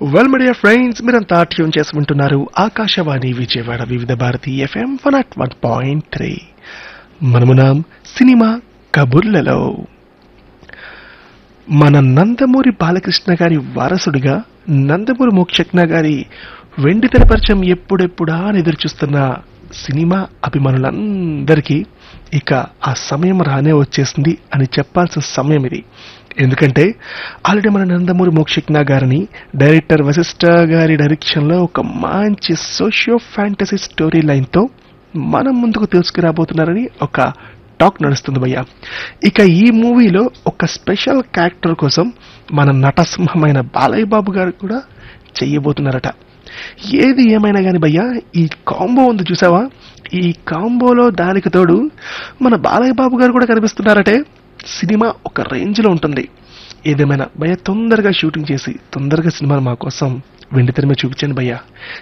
well media friends మీరంతా tune చేసి వింటున్నారు Akashvani Vijayawada Vividh Bharati FM one at one point three మనమునాం సినిమా కబుర్లలో మన నందమూరి బాలకృష్ణ గారి వారసుడిగా నందమూరి మోక్షజ్ఞ గారి వెండి తెర పరిచయం ఎప్పుడెప్పుడా అని ఎదురు చూస్తున్న సినిమా అభిమానులందరికీ ఇక ఆ సమయం రానే వచ్చేసింది అని చెప్పాల్సిన సమయం ఇది ఎందుకంటే ఆల్రెడీ మన నందమూరి మోక్షజ్ఞ గారిని డైరెక్టర్ వశిష్ఠ గారి డైరెక్షన్లో ఒక మంచి సోషియో ఫ్యాంటసీ స్టోరీ లైన్తో మనం ముందుకు తీసుకురాబోతున్నారని ఒక టాక్ నడుస్తుంది భయ్య ఇక ఈ మూవీలో ఒక స్పెషల్ క్యారెక్టర్ కోసం మన నటసింహమైన బాలయ్య బాబు గారు కూడా చెయ్యబోతున్నారట ఏది ఏమైనా కానీ భయ్యా ఈ కాంబో ఉంది చూసావా ఈ కాంబోలో దానికి తోడు మన బాలయ్య బాబు గారు కూడా కనిపిస్తున్నారటే సినిమా ఒక రేంజ్లో ఉంటుంది ఏదేమైనా భయ్య తొందరగా షూటింగ్ చేసి తొందరగా సినిమాను మా కోసం వెండి తెర మీద చూపించండి భయ్య